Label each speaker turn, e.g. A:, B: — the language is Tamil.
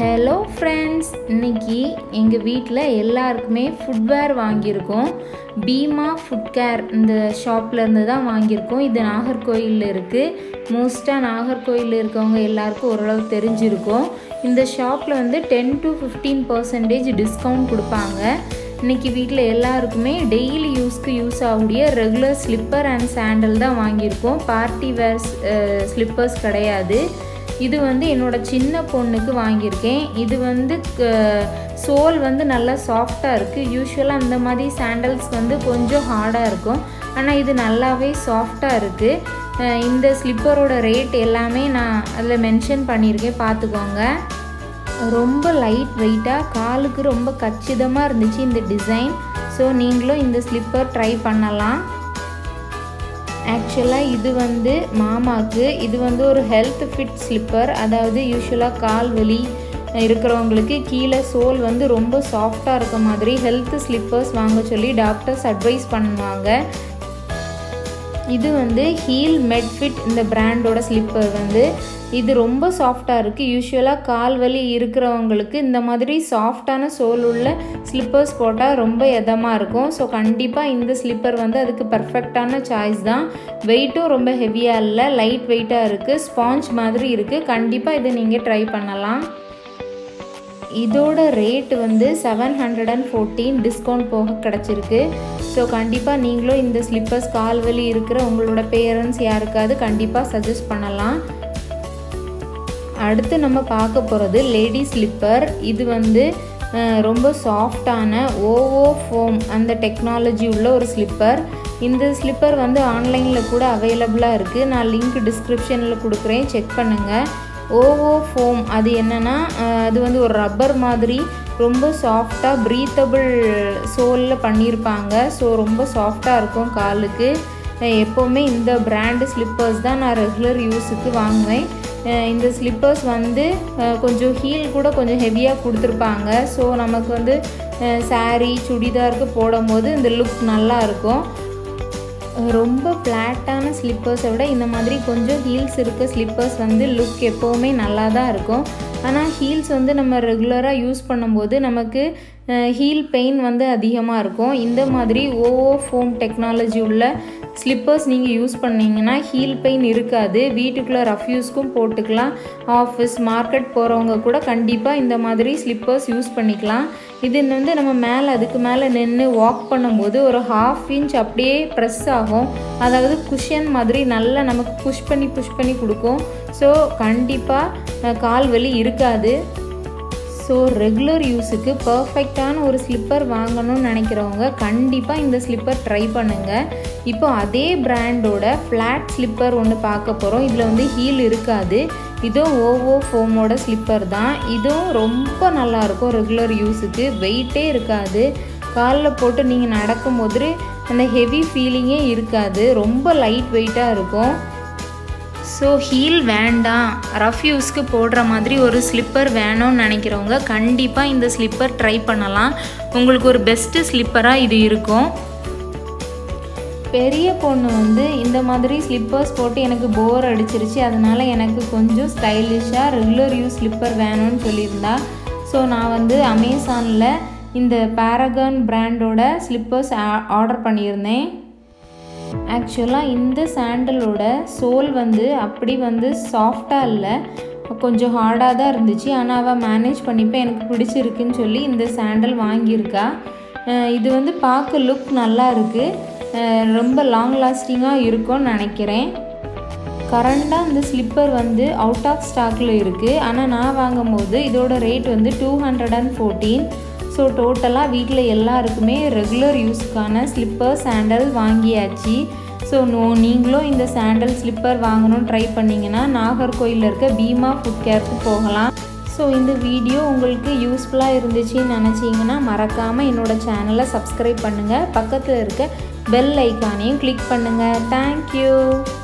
A: ஹலோ ஃப்ரெண்ட்ஸ் இன்னைக்கு எங்கள் வீட்டில் எல்லாருக்குமே ஃபுட்வேர் வாங்கியிருக்கோம் பீமா ஃபுட் கேர் இந்த ஷாப்ல இருந்து தான் வாங்கியிருக்கோம் இது நாகர்கோயிலில் இருக்குது மோஸ்ட்டாக நாகர்கோயிலில் இருக்கவங்க எல்லாருக்கும் ஓரளவு தெரிஞ்சிருக்கும் இந்த ஷாப்பில் வந்து ten to fifteen percentage discount கொடுப்பாங்க இன்னைக்கு வீட்டில் எல்லாருக்குமே டெய்லி யூஸ்க்கு யூஸ் ஆகக்கூடிய ரெகுலர் ஸ்லிப்பர் அண்ட் சாண்டல் தான் வாங்கியிருக்கோம் பார்ட்டி வேர்ஸ் ஸ்லிப்பர்ஸ் கிடையாது இது வந்து என்னோட சின்ன பொண்ணுக்கு வாங்கியிருக்கேன் இது வந்து சோல் வந்து நல்லா சாஃப்டாக இருக்குது யூஸ்வலாக அந்த மாதிரி சாண்டல்ஸ் வந்து கொஞ்சம் ஹார்டாக இருக்கும் ஆனால் இது நல்லாவே சாஃப்டாக இருக்குது இந்த ஸ்லிப்பரோட ரேட் எல்லாமே நான் அதில் மென்ஷன் பண்ணியிருக்கேன் பார்த்துக்கோங்க ரொம்ப லைட் வெயிட்டாக காலுக்கு ரொம்ப கச்சிதமாக இருந்துச்சு இந்த டிசைன் ஸோ நீங்களும் இந்த ஸ்லிப்பர் ட்ரை பண்ணலாம் ஆக்சுவலாக இது வந்து மாமாவுக்கு இது வந்து ஒரு ஹெல்த் ஃபிட் ஸ்லிப்பர் அதாவது யூஸ்வலாக கால் வலி இருக்கிறவங்களுக்கு கீழே சோல் வந்து ரொம்ப சாஃப்டாக இருக்க மாதிரி ஹெல்த் ஸ்லிப்பர்ஸ் வாங்க சொல்லி டாக்டர்ஸ் அட்வைஸ் பண்ணுவாங்க இது வந்து ஹீல் மெட்ஃபிட் இந்த பிராண்டோட ஸ்லிப்பர் வந்து இது ரொம்ப சாஃப்டாக இருக்குது யூஸ்வலாக கால் வலி இருக்கிறவங்களுக்கு இந்த மாதிரி சாஃப்டான சோல் உள்ள ஸ்லிப்பர்ஸ் போட்டால் ரொம்ப எதமாக இருக்கும் ஸோ கண்டிப்பாக இந்த ஸ்லிப்பர் வந்து அதுக்கு பர்ஃபெக்டான சாய்ஸ் தான் வெயிட்டும் ரொம்ப ஹெவியாக இல்லை லைட் வெயிட்டாக இருக்குது ஸ்பாஞ்ச் மாதிரி இருக்குது கண்டிப்பாக இதை நீங்கள் ட்ரை பண்ணலாம் இதோட ரேட் வந்து seven hundred and fourteen discount போக கிடச்சிருக்கு ஸோ கண்டிப்பாக நீங்களும் இந்த ஸ்லிப்பர்ஸ் கால்வலி இருக்கிற உங்களோட பேரண்ட்ஸ் யாருக்காவது கண்டிப்பாக சஜஸ்ட் பண்ணலாம் அடுத்து நம்ம பார்க்க போகிறது லேடி ஸ்லிப்பர் இது வந்து ரொம்ப சாஃப்டான ஓவோ ஃபோம் அந்த டெக்னாலஜி உள்ள ஒரு ஸ்லிப்பர் இந்த ஸ்லிப்பர் வந்து ஆன்லைனில் கூட அவைலபிளாக இருக்குது நான் லிங்க் டிஸ்கிரிப்ஷனில் கொடுக்குறேன் செக் பண்ணுங்கள் ஓவோ ஃபோம் அது என்னென்னா அது வந்து ஒரு ரப்பர் மாதிரி ரொம்ப சாஃப்டாக ப்ரீத்தபிள் சோலில் பண்ணியிருப்பாங்க ஸோ ரொம்ப சாஃப்டாக இருக்கும் காலுக்கு எப்போவுமே இந்த பிராண்டு ஸ்லிப்பர்ஸ் தான் நான் ரெகுலர் யூஸுக்கு வாங்குவேன் இந்த ஸ்லிப்பர்ஸ் வந்து கொஞ்சம் ஹீல் கூட கொஞ்சம் ஹெவியாக கொடுத்துருப்பாங்க ஸோ நமக்கு வந்து சாரீ சுடிதாருக்கு போடும்போது இந்த லுக் நல்லா இருக்கும் ரொம்ப ஃப்ளாட்டான ஸ்லிப்பர்ஸை விட இந்த மாதிரி கொஞ்சம் ஹீல்ஸ் இருக்க ஸ்லிப்பர்ஸ் வந்து லுக் எப்போவுமே நல்லா தான் இருக்கும் ஆனால் ஹீல்ஸ் வந்து நம்ம ரெகுலராக யூஸ் பண்ணும்போது நமக்கு ஹீல் பெயின் வந்து அதிகமாக இருக்கும் இந்த மாதிரி ஓஓ ஃபோம் டெக்னாலஜி உள்ள ஸ்லிப்பர்ஸ் நீங்கள் யூஸ் பண்ணிங்கன்னா ஹீல் பெயின் இருக்காது வீட்டுக்குள்ளே ரஃப் யூஸ்க்கும் போட்டுக்கலாம் ஆஃபீஸ் மார்க்கெட் போகிறவங்க கூட கண்டிப்பாக இந்த மாதிரி ஸ்லிப்பர்ஸ் யூஸ் பண்ணிக்கலாம் இது வந்து நம்ம மேலே அதுக்கு மேலே நின்று வாக் பண்ணும்போது ஒரு ஹாஃப் இன்ச் அப்படியே ப்ரெஸ் ஆகும் அதாவது குஷன் மாதிரி நல்லா நமக்கு புஷ் பண்ணி புஷ் பண்ணி கொடுக்கும் ஸோ கண்டிப்பாக கால் வலி இருக்காது ஸோ ரெகுலர் யூஸுக்கு பர்ஃபெக்டான ஒரு ஸ்லிப்பர் வாங்கணும்னு நினைக்கிறவங்க கண்டிப்பாக இந்த ஸ்லிப்பர் ட்ரை பண்ணுங்கள் இப்போ அதே பிராண்டோட ஃப்ளாட் ஸ்லிப்பர் ஒன்று பார்க்க போகிறோம் இதில் வந்து ஹீல் இருக்காது இதுவும் ஓவோ ஃபோமோட ஸ்லிப்பர் தான் இதுவும் ரொம்ப நல்லாயிருக்கும் ரெகுலர் யூஸுக்கு வெயிட்டே இருக்காது காலில் போட்டு நீங்கள் நடக்கும்போது அந்த ஹெவி ஃபீலிங்கே இருக்காது ரொம்ப லைட் வெயிட்டாக இருக்கும் ஸோ ஹீல் வேண்டாம் ரஃப் யூஸ்க்கு போடுற மாதிரி ஒரு ஸ்லிப்பர் வேணும்னு நினைக்கிறவங்க கண்டிப்பாக இந்த ஸ்லிப்பர் ட்ரை பண்ணலாம் உங்களுக்கு ஒரு பெஸ்ட்டு ஸ்லிப்பராக இது இருக்கும் பெரிய பொண்ணு வந்து இந்த மாதிரி ஸ்லிப்பர்ஸ் போட்டு எனக்கு போர் அடிச்சிருச்சு அதனால் எனக்கு கொஞ்சம் ஸ்டைலிஷாக ரெகுலர் யூஸ் ஸ்லிப்பர் வேணும்னு சொல்லியிருந்தா ஸோ நான் வந்து அமேசானில் இந்த பேரகான் பிராண்டோட ஸ்லிப்பர்ஸ் ஆர்டர் பண்ணியிருந்தேன் ஆக்சுவலாக இந்த சாண்டலோட சோல் வந்து அப்படி வந்து சாஃப்டாக இல்லை கொஞ்சம் ஹார்டாக தான் இருந்துச்சு ஆனால் அவள் மேனேஜ் பண்ணிப்போ எனக்கு பிடிச்சிருக்குன்னு சொல்லி இந்த சாண்டல் வாங்கியிருக்கா இது வந்து பார்க்க லுக் நல்லா இருக்குது ரொம்ப லாங் லாஸ்டிங்காக இருக்கும்னு நினைக்கிறேன் கரண்டாக இந்த ஸ்லிப்பர் வந்து அவுட் ஆஃப் ஸ்டாக்கில் இருக்குது ஆனால் நான் வாங்கும்போது இதோட ரேட் வந்து two hundred and fourteen so டோட்டலாக வீட்டில் எல்லாருக்குமே ரெகுலர் யூஸ்க்கான ஸ்லிப்பர் சாண்டல் வாங்கியாச்சு ஸோ நோ நீங்களும் இந்த சாண்டல் ஸ்லிப்பர் வாங்கணும்னு ட்ரை பண்ணிங்கன்னா நாகர்கோயிலில் இருக்க பீமா ஃபுட் கேருக்கு போகலாம் ஸோ இந்த வீடியோ உங்களுக்கு யூஸ்ஃபுல்லாக இருந்துச்சுன்னு நினச்சிங்கன்னா மறக்காமல் என்னோடய சேனலை சப்ஸ்கிரைப் பண்ணுங்கள் பக்கத்தில் இருக்க பெல் ஐக்கானையும் கிளிக் பண்ணுங்கள் தேங்க்யூ